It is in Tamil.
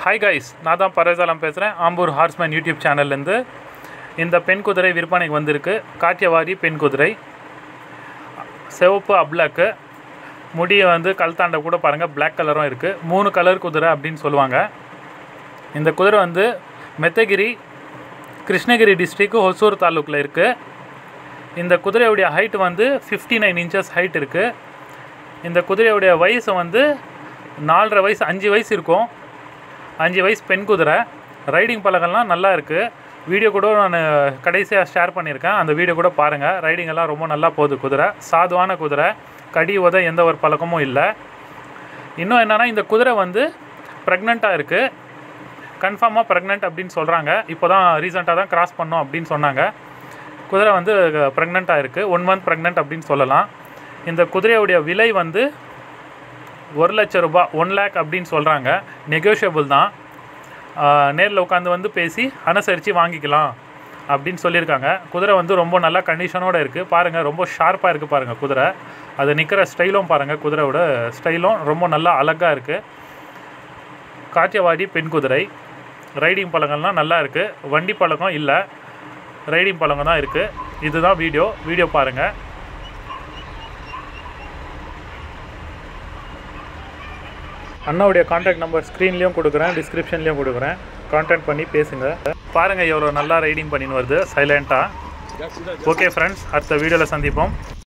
ஹாய் கைஸ் நான் தான் பரவசாலம் பேசுகிறேன் ஆம்பூர் ஹார்ஸ்மேன் யூடியூப் சேனல்லேருந்து இந்த பெண் குதிரை விற்பனைக்கு வந்திருக்கு காட்டியவாடி பெண் குதிரை சிவப்பு அப்ளாக்கு முடியை வந்து கல்தாண்ட கூட பாருங்கள் Black கலரும் இருக்குது மூணு கலர் குதிரை அப்படின்னு சொல்லுவாங்க இந்த குதிரை வந்து மெத்தகிரி கிருஷ்ணகிரி டிஸ்ட்ரிக்கு ஒசூர் தாலுக்கில் இருக்குது இந்த குதிரையுடைய ஹைட் வந்து ஃபிஃப்டி நைன் இன்ச்சஸ் ஹைட் இருக்குது இந்த குதிரையுடைய வயசு வந்து நாலரை வயசு அஞ்சு வயசு இருக்கும் அஞ்சு வயசு பெண் குதிரை ரைடிங் பழக்கம்லாம் நல்லா இருக்குது வீடியோ கூட நான் கடைசியாக ஷேர் பண்ணியிருக்கேன் அந்த வீடியோ கூட பாருங்கள் ரைடிங் எல்லாம் ரொம்ப நல்லா போகுது குதிரை சாதுவான குதிரை கடி உத எந்த ஒரு பழக்கமும் இல்லை இன்னும் என்னென்னா இந்த குதிரை வந்து ப்ரெக்னெண்ட்டாக இருக்குது கன்ஃபார்மாக ப்ரெக்னென்ட் அப்படின்னு சொல்கிறாங்க இப்போ தான் ரீசெண்டாக தான் கிராஸ் பண்ணோம் அப்படின்னு சொன்னாங்க குதிரை வந்து ப்ரெக்னெண்ட்டாக இருக்குது ஒன் மந்த் ப்ரெக்னென்ட் அப்படின்னு சொல்லலாம் இந்த குதிரையுடைய விலை வந்து ஒரு லட்ச ரூபாய் ஒன் லேக் அப்படின்னு சொல்கிறாங்க நெகோஷியபிள் தான் நேரில் உட்காந்து வந்து பேசி அனுசரித்து வாங்கிக்கலாம் அப்படின்னு சொல்லியிருக்காங்க குதிரை வந்து ரொம்ப நல்ல கண்டிஷனோடு இருக்குது பாருங்கள் ரொம்ப ஷார்ப்பாக இருக்குது பாருங்கள் குதிரை அது நிற்கிற ஸ்டைலும் பாருங்கள் குதிரையோட ஸ்டைலும் ரொம்ப நல்லா அழகாக இருக்குது காட்டியவாடி பெண் குதிரை ரைடிங் பழக்கம்லாம் நல்லா இருக்குது வண்டி பழக்கம் இல்லை ரைடிங் பழக்கம் தான் இருக்குது இதுதான் வீடியோ வீடியோ பாருங்கள் அண்ணாவுடைய காண்டாக்ட் நம்பர் ஸ்க்ரீன்லேயும் கொடுக்குறேன் டிஸ்கிரிப்ஷன்லேயும் கொடுக்குறேன் காண்டாக்ட் பண்ணி பேசுங்க பாருங்கள் எவ்வளோ நல்லா ரைடிங் பண்ணின்னு வருது சைலண்ட்டாக ஓகே ஃப்ரெண்ட்ஸ் அடுத்த வீடியோவில் சந்திப்போம்